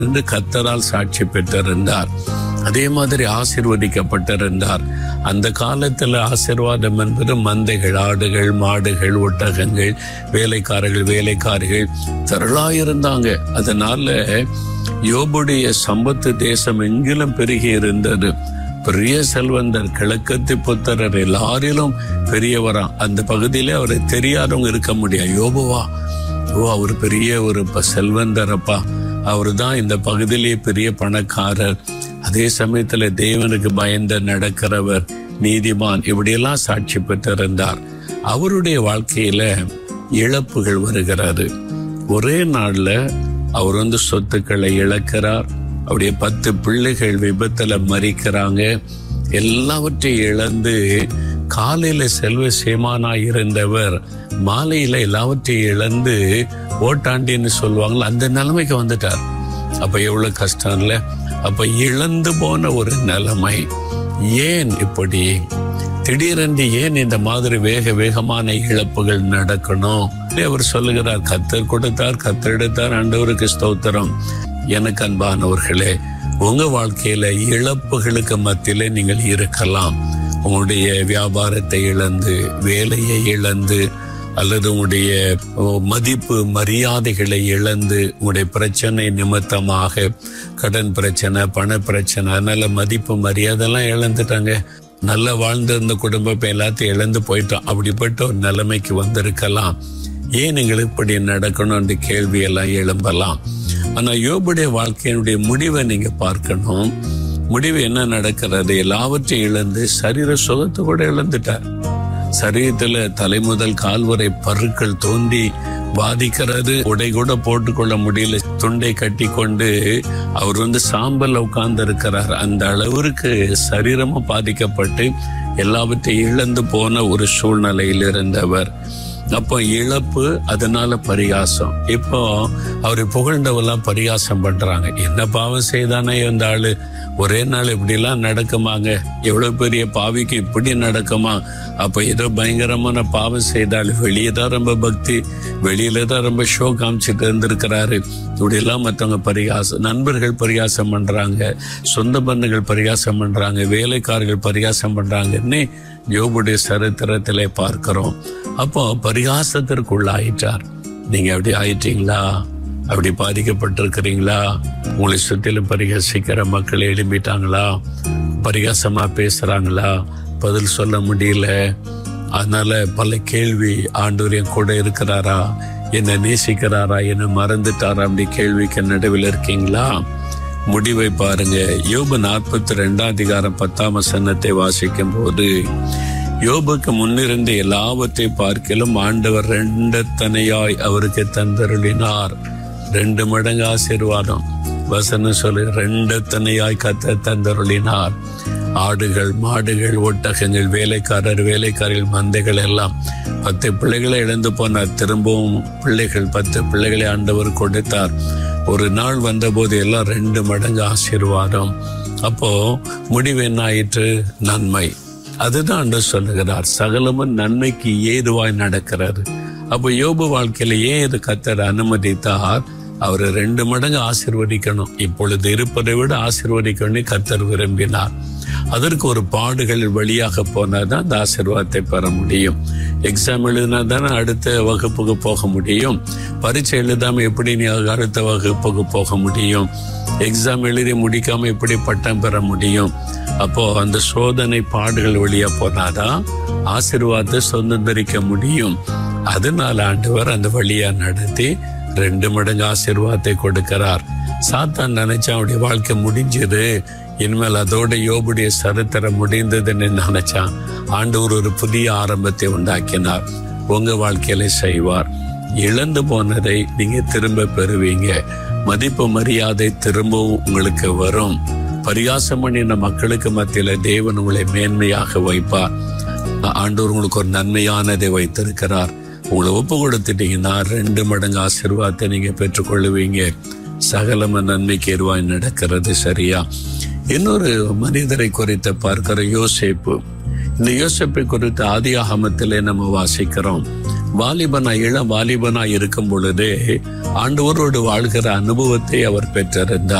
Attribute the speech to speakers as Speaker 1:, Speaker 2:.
Speaker 1: என்று கத்தரால் சாட்சி பெற்றிருந்தார் அதே மாதிரி ஆசிர்வதிக்கப்பட்டிருந்தார் அந்த காலத்துல ஆசிர்வாதம் என்பது மந்தைகள் ஆடுகள் மாடுகள் ஒட்டகங்கள் வேலைக்காரர்கள் வேலைக்காரிகள் திரளாயிருந்தாங்க அதனால யோபுடைய சம்பத்து தேசம் எங்கிலும் பெருகி இருந்தது பெரிய செல்வந்தர் கிழக்கத்து புத்தரர் எல்லாரிலும் பெரியவரா அந்த பகுதியிலே அவரை தெரியாதவங்க இருக்க முடியாது யோபுவா ஓ அவர் பெரிய ஒரு ப- செல்வந்தரப்பா அவர் தான் இந்த பகுதியிலே பெரிய பணக்காரர் அதே சமயத்துல தேவனுக்கு பயந்து நடக்கிறவர் நீதிமான் இப்படியெல்லாம் சாட்சி பெற்றிருந்தார் அவருடைய வாழ்க்கையில இழப்புகள் வருகிறாரு ஒரே நாள்ல அவர் வந்து சொத்துக்களை இழக்கிறார் அவருடைய பத்து பிள்ளைகள் விபத்துல மறிக்கிறாங்க எல்லாவற்றையும் இழந்து காலையில செல்வ சேமானாய் இருந்தவர் மாலையில எல்லாவற்றையும் இழந்து ஓட்டாண்டின்னு சொல்லுவாங்கல்ல அந்த நிலைமைக்கு வந்துட்டார் அப்ப எவ்வளவு கஷ்டம் இல்ல அப்ப இழந்து போன ஒரு நிலைமை ஏன் இப்படி திடீரென்று ஏன் இந்த மாதிரி வேக வேகமான இழப்புகள் நடக்கணும் அவர் சொல்லுகிறார் கத்தர் கொடுத்தார் கத்தர் எடுத்தார் ஆண்டவருக்கு ஸ்தோத்திரம் எனக்கு அன்பானவர்களே உங்க வாழ்க்கையில இழப்புகளுக்கு மத்தியிலே நீங்கள் இருக்கலாம் உங்களுடைய வியாபாரத்தை இழந்து வேலையை இழந்து அல்லது உங்களுடைய ஓ, மதிப்பு மரியாதைகளை இழந்து உங்களுடைய பிரச்சனை நிமித்தமாக கடன் பிரச்சனை பண பிரச்சனை அதனால மதிப்பு மரியாதைலாம் இழந்துட்டாங்க நல்லா வாழ்ந்திருந்த குடும்பம் இப்ப எல்லாத்தையும் இழந்து போயிட்டோம் அப்படிப்பட்ட ஒரு நிலைமைக்கு வந்திருக்கலாம் ஏன் எங்களுக்கு இப்படி நடக்கணும்ன்ற கேள்வி எல்லாம் எழும்பலாம் ஆனா யோபுடைய வாழ்க்கையினுடைய முடிவை நீங்க பார்க்கணும் முடிவு என்ன நடக்கிறது எல்லாவற்றையும் இழந்து சரீர சுகத்தை கூட இழந்துட்டார் சரீரத்துல தலை முதல் கால் வரை பருக்கள் தோண்டி பாதிக்கிறது உடை கூட போட்டுக்கொள்ள முடியல துண்டை கட்டி கொண்டு அவர் வந்து சாம்பல்ல உட்கார்ந்து இருக்கிறார் அந்த அளவிற்கு சரீரமும் பாதிக்கப்பட்டு எல்லாவற்றையும் இழந்து போன ஒரு சூழ்நிலையில் இருந்தவர் அப்போ இழப்பு அதனால பரிகாசம் இப்போ அவரை புகழ்ந்தவெல்லாம் பரிகாசம் பண்றாங்க என்ன பாவம் செய்தானே இந்த ஆளு ஒரே நாள் இப்படிலாம் நடக்குமாங்க எவ்வளவு பெரிய பாவிக்கு இப்படி நடக்குமா அப்ப ஏதோ பயங்கரமான பாவம் செய்தால் வெளியே தான் ரொம்ப பக்தி வெளியில தான் ரொம்ப ஷோ காமிச்சிட்டு இருந்திருக்கிறாரு இப்படியெல்லாம் மற்றவங்க பரிகாசம் நண்பர்கள் பரிகாசம் பண்றாங்க சொந்த பந்தங்கள் பரிகாசம் பண்றாங்க வேலைக்காரர்கள் பரிகாசம் பண்றாங்கன்னு யோபுடைய சரித்திரத்திலே பார்க்கிறோம் அப்போ பரிகாசத்திற்குள்ளாயிட்டார் நீங்க அப்படி ஆயிட்டீங்களா அப்படி பாதிக்கப்பட்டிருக்கிறீங்களா உங்களை சுற்றிலும் பரிகாசிக்கிற மக்கள் எழும்பிட்டாங்களா பரிகாசமா பேசுறாங்களா பதில் சொல்ல முடியல அதனால பல கேள்வி ஆண்டவர் என் கூட இருக்கிறாரா என்ன நேசிக்கிறாரா என்ன மறந்துட்டாரா அப்படி கேள்விக்கு நடுவில் இருக்கீங்களா முடிவை பாருங்க யோபு நாற்பத்தி ரெண்டாம் அதிகாரம் பத்தாம் வசனத்தை வாசிக்கும் போது யோபுக்கு முன்னிருந்த எல்லாவற்றை பார்க்கிலும் ஆண்டவர் ரெண்டத்தனையாய் அவருக்கு தந்தருளினார் ரெண்டு மடங்கு ஆசீர்வாதம் வசனம் சொல்லு ரெண்டத்தனையாய் கத்த தந்தருளினார் ஆடுகள் மாடுகள் ஒட்டகங்கள் வேலைக்காரர் வேலைக்காரர்கள் மந்தைகள் எல்லாம் பத்து பிள்ளைகளை இழந்து போனார் திரும்பவும் பிள்ளைகள் பத்து பிள்ளைகளை ஆண்டவர் கொடுத்தார் ஒரு நாள் வந்தபோது எல்லாம் ரெண்டு மடங்கு ஆசீர்வாதம் அப்போ முடிவு என்ன ஆயிற்று நன்மை அதுதான் ஆண்டு சொல்லுகிறார் சகலமும் நன்மைக்கு ஏதுவாய் நடக்கிறது அப்போ யோபு வாழ்க்கையில ஏன் இது கத்தர் அனுமதித்தார் அவரை ரெண்டு மடங்கு ஆசிர்வதிக்கணும் இப்பொழுது இருப்பதை விட ஆசிர்வதிக்கணும் கத்தர் விரும்பினார் அதற்கு ஒரு பாடுகள் வழியாக போனால் தான் அந்த ஆசீர்வாதத்தை பெற முடியும் எக்ஸாம் எழுதினா தானே அடுத்த வகுப்புக்கு போக முடியும் பரீட்சை எழுதாம எப்படி நீ அடுத்த வகுப்புக்கு போக முடியும் எக்ஸாம் எழுதி முடிக்காம எப்படி பட்டம் பெற முடியும் அப்போ அந்த சோதனை பாடுகள் வழியா போனாதான் ஆசீர்வாதத்தை சொந்தரிக்க முடியும் அதனால ஆண்டவர் அந்த வழியா நடத்தி ரெண்டு மடங்கு ஆசீர்வாதத்தை கொடுக்கிறார் சாத்தான் நினைச்சா அவனுடைய வாழ்க்கை முடிஞ்சது இனிமேல் அதோட யோபுடைய சரித்திரம் முடிந்ததுன்னு நினைச்சான் ஆண்டவர் ஒரு புதிய ஆரம்பத்தை உண்டாக்கினார் உங்க வாழ்க்கையில செய்வார் இழந்து போனதை நீங்க திரும்ப பெறுவீங்க மதிப்பு மரியாதை திரும்பவும் உங்களுக்கு வரும் பரியாசம் பண்ணின மக்களுக்கு மத்தியில தேவன் உங்களை மேன்மையாக வைப்பார் ஆண்டவர் உங்களுக்கு ஒரு நன்மையானதை வைத்திருக்கிறார் உங்களை ஒப்பு கொடுத்துட்டீங்கன்னா ரெண்டு மடங்கு ஆசீர்வாதத்தை நீங்க பெற்றுக்கொள்ளுவீங்க சகலம நன்மைக்கு எருவாய் நடக்கிறது சரியா இன்னொரு மனிதரை குறித்து பார்க்கிற யோசேப்பு இந்த யோசேப்பை குறித்து ஆதி ஆகமத்திலே நம்ம வாசிக்கிறோம் வாலிபனாய் இளம் வாலிபனாய் இருக்கும் பொழுதே ஆண்டவரோடு வாழ்கிற அனுபவத்தை அவர் பெற்றிருந்தார்